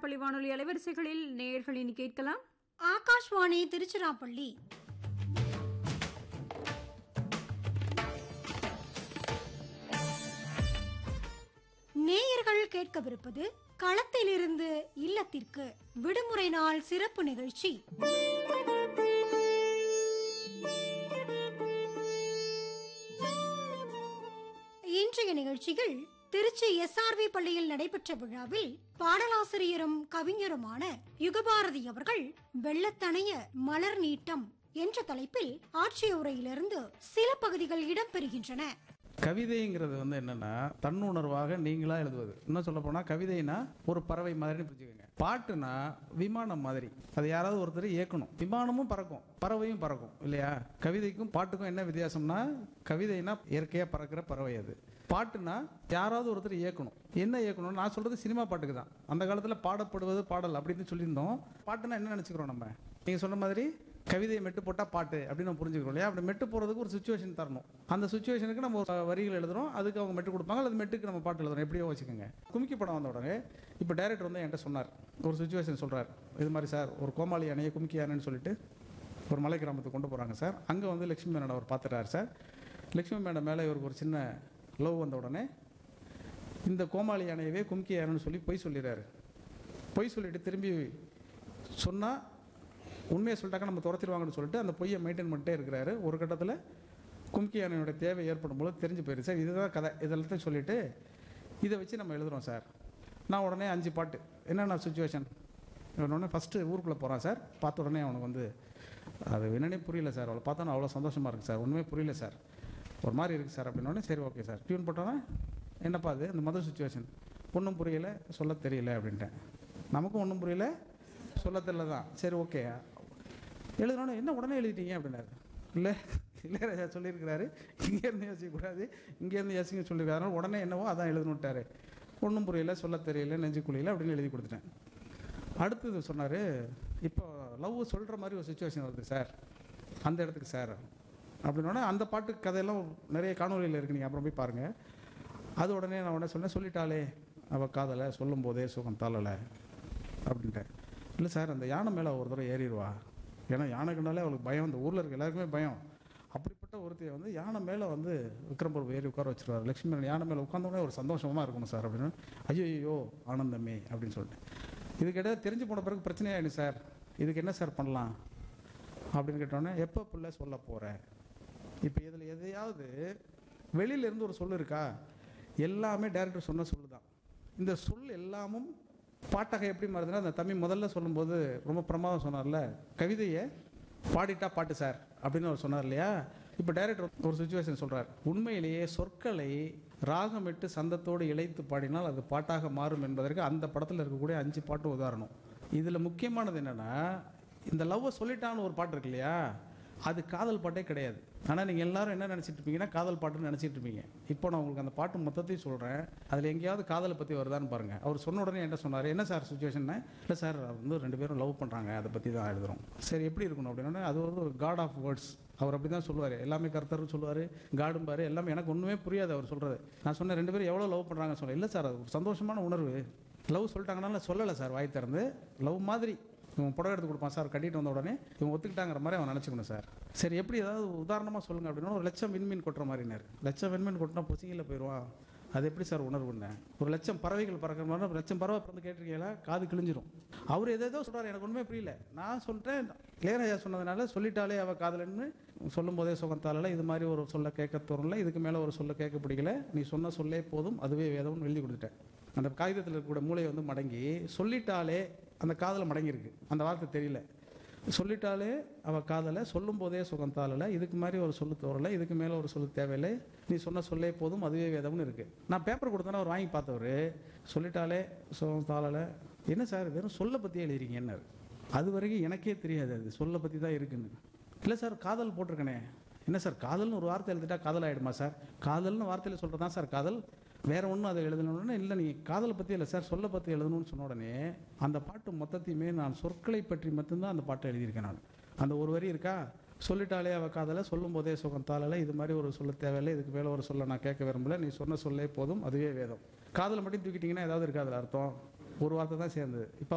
திருச்சிராப்பள்ளி வானொலி அலைவரிசைகளில் நேயர்களின் கேட்கலாம் ஆகாஷ்வாணி திருச்சிராப்பள்ளி நேயர்கள் கேட்கவிருப்பது களத்திலிருந்து இல்லத்திற்கு விடுமுறை நாள் சிறப்பு நிகழ்ச்சி இன்றைய நிகழ்ச்சியில் திருச்சி எஸ்ஆர்வி பள்ளியில் நடைபெற்ற விழாவில் பாடலாசிரியரும் கவிஞருமான யுகபாரதி அவர்கள் வெள்ளத்தணைய மலர் நீட்டம் என்ற தலைப்பில் ஆட்சிய உரையிலிருந்து சில பகுதிகள் இடம்பெறுகின்றன கவிதைங்கிறது வந்து என்னன்னா தன்னுணர்வாக நீங்களா எழுதுவது இன்னும் சொல்ல போனா கவிதைனா ஒரு பறவை மாதிரின்னு புரிஞ்சுக்கோங்க பாட்டுனா விமானம் மாதிரி அதை யாராவது ஒருத்தர் இயக்கணும் விமானமும் பறக்கும் பறவையும் பறக்கும் இல்லையா கவிதைக்கும் பாட்டுக்கும் என்ன வித்தியாசம்னா கவிதைனா இயற்கையா பறக்கிற பறவை அது பாட்டுனா யாராவது ஒருத்தர் இயக்கணும் என்ன இயக்கணும் நான் சொல்றது சினிமா பாட்டுக்கு தான் அந்த காலத்துல பாடப்படுவது பாடல் அப்படின்னு சொல்லியிருந்தோம் பாட்டுனா என்ன நினைச்சுக்கிறோம் நம்ம நீங்க சொன்ன மாதிரி கவிதையை மெட்டு போட்டால் பாட்டு அப்படின்னு நம்ம புரிஞ்சுக்கிறோம் இல்லையா அப்படி மெட்டு போகிறதுக்கு ஒரு சுச்சுவேஷன் தரணும் அந்த சுச்சுவேஷனுக்கு நம்ம ஒரு வரிகள் எழுதுறோம் அதுக்கு அவங்க மெட்டு கொடுப்பாங்க அல்லது மெட்டுக்கு நம்ம பாட்டு எழுதுறோம் எப்படியோ வச்சுக்கோங்க கும்கி படம் வந்த உடனே இப்போ டைரக்டர் வந்து என்கிட்ட சொன்னார் ஒரு சுச்சுவேஷன் சொல்கிறார் இது மாதிரி சார் ஒரு கோமாளி யானையை கும்கி யானைன்னு சொல்லிட்டு ஒரு மலை கிராமத்துக்கு கொண்டு போகிறாங்க சார் அங்கே வந்து லட்சுமி மேடம் அவர் பார்த்துட்டாரு சார் லட்சுமி மேடம் மேலே இவருக்கு ஒரு சின்ன லவ் வந்த உடனே இந்த கோமாளி யானையவே கும்கி யானைன்னு சொல்லி பொய் சொல்லிடுறாரு பொய் சொல்லிட்டு திரும்பி சொன்னால் உண்மையை சொல்லிட்டாக்க நம்ம துரத்திடுவாங்கன்னு சொல்லிட்டு அந்த பொய்யை மெயின்டைன் பண்ணிட்டே இருக்கிறாரு ஒரு கட்டத்தில் கும்கி யானையோட தேவை ஏற்படும் போது தெரிஞ்சு போயிடுச்சு சார் இதுதான் கதை இதெல்லாத்தையும் சொல்லிட்டு இதை வச்சு நம்ம எழுதுறோம் சார் நான் உடனே அஞ்சு பாட்டு என்னென்ன சுச்சுவேஷன் உடனே ஃபஸ்ட்டு ஊருக்குள்ளே போகிறான் சார் பார்த்த உடனே அவனுக்கு வந்து அது என்னன்னே புரியல சார் அவளை பார்த்தா அவ்வளோ சந்தோஷமாக இருக்குது சார் ஒன்றுமே புரியல சார் ஒரு மாதிரி இருக்குது சார் அப்படின்னோடனே சரி ஓகே சார் டியூன் போட்டோன்னா என்னப்பா அது இந்த முதல் சுச்சுவேஷன் ஒன்றும் புரியல சொல்ல தெரியல அப்படின்ட்டேன் நமக்கும் ஒன்றும் புரியல சொல்ல தெரியல தான் சரி ஓகே எழுதணும்னு என்ன உடனே எழுதிட்டீங்க அப்படின்னாரு இல்லை இளையராஜா சொல்லியிருக்கிறாரு இங்கேருந்து யோசிக்கக்கூடாது இங்கேருந்து யோசிக்க சொல்லியிருக்காரு அதனால உடனே என்னவோ அதான் எழுதணுட்டாரு ஒன்றும் புரியல சொல்ல தெரியல நெஞ்சு குழியில அப்படின்னு எழுதி கொடுத்துட்டேன் அடுத்தது சொன்னார் இப்போ லவ் சொல்கிற மாதிரி ஒரு சுச்சுவேஷன் வருது சார் அந்த இடத்துக்கு சார் அப்படின்னோடனே அந்த பாட்டு கதையெல்லாம் நிறைய காணொலியில் இருக்கு நீங்கள் அப்புறம் போய் பாருங்கள் அது உடனே நான் உடனே சொன்னேன் சொல்லிட்டாளே அவள் காதலை சொல்லும் போதே சுகம் தாளலை அப்படின்ட்டேன் இல்லை சார் அந்த யானை மேலே ஒரு தடவை ஏறிடுவா ஏன்னா யானை கண்டாலே அவளுக்கு பயம் இந்த ஊரில் இருக்க எல்லாருக்குமே பயம் அப்படிப்பட்ட ஒருத்தையை வந்து யானை மேலே வந்து விக்ரம் பிரபு ஏறி உட்கார வச்சிருவார் லட்சுமி மேலே யானை மேலே உட்காந்தோடனே ஒரு சந்தோஷமாக இருக்கணும் சார் அப்படின்னு ஐயோ ஆனந்தமே அப்படின்னு சொல்லிட்டு இதுக்கு இடையே தெரிஞ்சு போன பிறகு பிரச்சனையாயிடும் சார் இதுக்கு என்ன சார் பண்ணலாம் அப்படின்னு கேட்டோன்னே எப்போ பிள்ளை சொல்ல போகிறேன் இப்போ இதில் எதையாவது வெளியில இருந்து ஒரு சொல் இருக்கா எல்லாமே டேரக்டர் சொன்ன சொல்லு தான் இந்த சொல் எல்லாமும் பாட்டாக எப்படி மாறுதுன்னா அந்த தம்பி முதல்ல சொல்லும்போது ரொம்ப பிரமாதம் சொன்னார்ல கவிதையை பாடிட்டா பாட்டு சார் அப்படின்னு அவர் சொன்னார் இல்லையா இப்போ டைரக்டர் ஒரு சுச்சுவேஷன் சொல்றார் உண்மையிலேயே சொற்களை ராகமிட்டு சந்தத்தோடு இழைத்து பாடினால் அது பாட்டாக மாறும் என்பதற்கு அந்த படத்தில் இருக்கக்கூடிய அஞ்சு பாட்டு உதாரணம் இதில் முக்கியமானது என்னன்னா இந்த லவ்வை சொல்லிட்டான்னு ஒரு பாட்டு இருக்கு இல்லையா அது காதல் பாட்டே கிடையாது ஆனால் நீங்கள் எல்லாரும் என்ன நினச்சிட்டு இருப்பீங்கன்னா காதல் பாட்டுன்னு நினச்சிட்டு இருப்பீங்க இப்போ நான் உங்களுக்கு அந்த பாட்டு மொத்தத்தையும் சொல்கிறேன் அதில் எங்கேயாவது காதலை பற்றி வருதான்னு பாருங்கள் அவர் சொன்ன உடனே என்ன சொன்னார் என்ன சார் சுச்சுவேஷன் இல்லை சார் வந்து ரெண்டு பேரும் லவ் பண்ணுறாங்க அதை பற்றி தான் எழுதுறோம் சரி எப்படி இருக்கணும் அப்படின்னா அது வந்து ஒரு காட் ஆஃப் வேர்ட்ஸ் அவர் அப்படி தான் சொல்லுவார் எல்லாமே கர்த்தர் சொல்லுவார் காடும் பாரு எல்லாமே எனக்கு ஒன்றுமே புரியாது அவர் சொல்கிறது நான் சொன்னேன் ரெண்டு பேரும் எவ்வளோ லவ் பண்ணுறாங்க சொல்ல இல்லை சார் அது ஒரு சந்தோஷமான உணர்வு லவ் சொல்லிட்டாங்கன்னா சொல்லலை சார் வாய் திறந்து லவ் மாதிரி இவன் புடவை எடுத்து கொடுப்பான் சார் கட்டிட்டு வந்த உடனே இவன் ஒத்துக்கிட்டாங்கிற மாதிரி அவன் நினச்சிக்கணும் சார் சரி எப்படி ஏதாவது உதாரணமாக சொல்லுங்க அப்படின்னா ஒரு லட்சம் விண்மீன் கொட்டுற மாதிரினார் லட்சம் விண்மீன் கொட்டினா பொசிங்கில் போயிடுவான் அது எப்படி சார் உணர்வுன்னு ஒரு லட்சம் பறவைகள் பறக்கிற மாதிரி ஒரு லட்சம் பறவை பிறந்து கேட்டிருக்கீங்களா காது கிழிஞ்சிரும் அவர் எதேதோ சொல்றாரு எனக்கு ஒன்றுமே புரியல நான் சொல்லிட்டேன் இளையராஜா சொன்னதுனால சொல்லிட்டாலே அவ காதலன்னு சொல்லும் போதே சுகத்தால இது மாதிரி ஒரு சொல்ல கேட்க தோறல இதுக்கு மேலே ஒரு சொல்ல கேட்க பிடிக்கல நீ சொன்ன சொல்லே போதும் அதுவே வேதம்னு எழுதி கொடுத்துட்டேன் அந்த காகிதத்தில் இருக்கக்கூடிய மூளையை வந்து மடங்கி சொல்லிட்டாலே அந்த காதல் மடங்கியிருக்கு அந்த வார்த்தை தெரியல சொல்லிட்டாலே அவள் காதலை சொல்லும் போதே சுகம் தாளலை இதுக்கு மாதிரி ஒரு சொல்லு தோறலை இதுக்கு மேலே ஒரு சொல்லு தேவையில்லை நீ சொன்ன சொல்லே போதும் அதுவே வேதம்னு இருக்கு நான் பேப்பர் கொடுத்தேன்னா அவர் வாங்கி பார்த்தவர் சொல்லிட்டாலே சுகம் தாளலை என்ன சார் வெறும் சொல்லை பற்றி எழுதிறீங்கன்னாரு அது வரைக்கும் எனக்கே தெரியாது அது சொல்லை பற்றி தான் இருக்குன்னு இல்லை சார் காதல் போட்டிருக்கனே என்ன சார் காதல்னு ஒரு வார்த்தை எழுதிட்டா காதல் ஆகிடுமா சார் காதல்னு வார்த்தையில் சொல்கிறது தான் சார் காதல் வேற ஒன்றும் அதை எழுதணும்னு இல்லை நீ காதலை பற்றி இல்லை சார் சொல்ல பற்றி எழுதணும்னு சொன்ன உடனே அந்த பாட்டு மொத்தத்தையுமே நான் சொற்களை பற்றி மட்டும்தான் அந்த பாட்டை எழுதியிருக்கேன் நான் அந்த ஒரு வரி இருக்கா சொல்லிட்டாலே அவ காதலை சொல்லும் போதே சுகம் தாளலை இது மாதிரி ஒரு சொல்ல தேவையில்லை இதுக்கு மேலே ஒரு சொல்ல நான் கேட்க விரும்பல நீ சொன்ன சொல்லே போதும் அதுவே வேதம் காதலை மட்டும் தூக்கிட்டீங்கன்னா ஏதாவது இருக்காதுல அர்த்தம் ஒரு வார்த்தை தான் சேர்ந்தது இப்போ